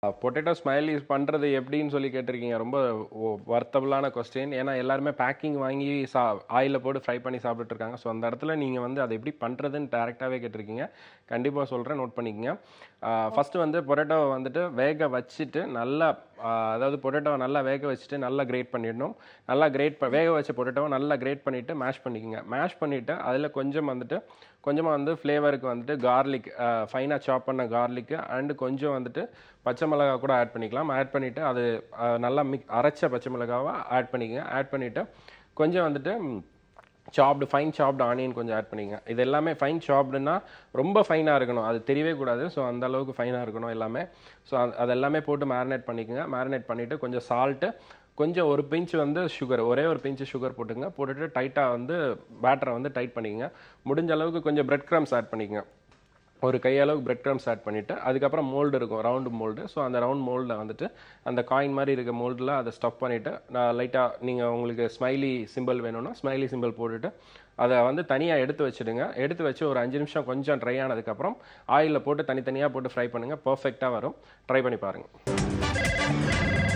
potato smileys பண்ணுறது எப்படின்னு சொல்லி கேட்டிருக்கீங்க ரொம்ப வர்த்தபுளான கொஸ்டின் ஏன்னா எல்லாருமே பேக்கிங் வாங்கி சா ஆயிலில் போட்டு ஃப்ரை பண்ணி சாப்பிட்டுட்டு இருக்காங்க ஸோ அந்த இடத்துல நீங்கள் வந்து அதை எப்படி பண்ணுறதுன்னு டேரெக்டாகவே கேட்டிருக்கீங்க கண்டிப்பாக சொல்கிறேன் நோட் பண்ணிக்கங்க ஃபஸ்ட்டு வந்து பொட்டேட்டோவை வந்துட்டு வேக வச்சுட்டு நல்லா ஆஹ் அதாவது பொட்டேட்டோவை நல்லா வேக வச்சுட்டு நல்லா கிரேட் பண்ணிடணும் நல்லா கிரேட் ப வேக வச்ச பொட்டேட்டோவை நல்லா கிரேட் பண்ணிவிட்டு மேஷ் பண்ணிக்கோங்க மேஷ் பண்ணிவிட்டு அதில் கொஞ்சம் வந்துட்டு கொஞ்சமாக வந்து ஃப்ளேவருக்கு வந்துட்டு கார்லிக் ஃபைனாக சாப் பண்ண கார்லிக்கு அண்டு கொஞ்சம் வந்துட்டு பச்சை மிளகா கூட ஆட் பண்ணிக்கலாம் ஆட் பண்ணிவிட்டு அது ஆஹ் நல்லா மிக் அரைச்ச பச்சை மிளகாவை ஆட் பண்ணிக்கங்க ஆட் பண்ணிவிட்டு கொஞ்சம் வந்துட்டு சாப்டு ஃபைன் சாப்டு ஆனியன் கொஞ்சம் ஆட் பண்ணிங்க இது எல்லாமே ஃபைன் சாப்டுனா ரொம்ப ஃபைனாக இருக்கணும் அது தெரியவே கூடாது ஸோ அந்த அளவுக்கு ஃபைனாக இருக்கணும் எல்லாமே ஸோ அது எல்லாமே போட்டு மேரினேட் பண்ணிக்கோங்க மேரினேட் பண்ணிவிட்டு கொஞ்சம் சால்ட்டு கொஞ்சம் ஒரு பிஞ்ச் வந்து சுகர் ஒரே ஒரு பிஞ்ச் சுகர் போட்டுங்க போட்டுட்டு டைட்டாக வந்து பேட்டரை வந்து டைட் பண்ணிக்கங்க முடிஞ்ச அளவுக்கு கொஞ்சம் பிரெட் க்ரம்ஸ் ஆட் பண்ணிக்கங்க ஒரு கையளவுக்கு பிரெட் க்ரம்ஸ் ஆட் பண்ணிவிட்டு அதுக்கப்புறம் மோல்டு இருக்கும் ரவுண்டு மோல்டு ஸோ அந்த ரவுண்ட் மோல்டில் வந்துட்டு அந்த காயின் மாதிரி இருக்க மோல்டில் அதை ஸ்டஃப் பண்ணிவிட்டு நான் லைட்டாக நீங்கள் உங்களுக்கு ஸ்மைலி சிம்பிள் வேணும்னா ஸ்மைலி சிம்பிள் போட்டுட்டு அதை வந்து தனியாக எடுத்து வச்சுடுங்க எடுத்து வச்சு ஒரு அஞ்சு நிமிஷம் கொஞ்சம் ட்ரை ஆனதுக்கப்புறம் ஆயிலில் போட்டு தனித்தனியாக போட்டு ஃப்ரை பண்ணுங்கள் பர்ஃபெக்டாக வரும் ட்ரை பண்ணி பாருங்கள்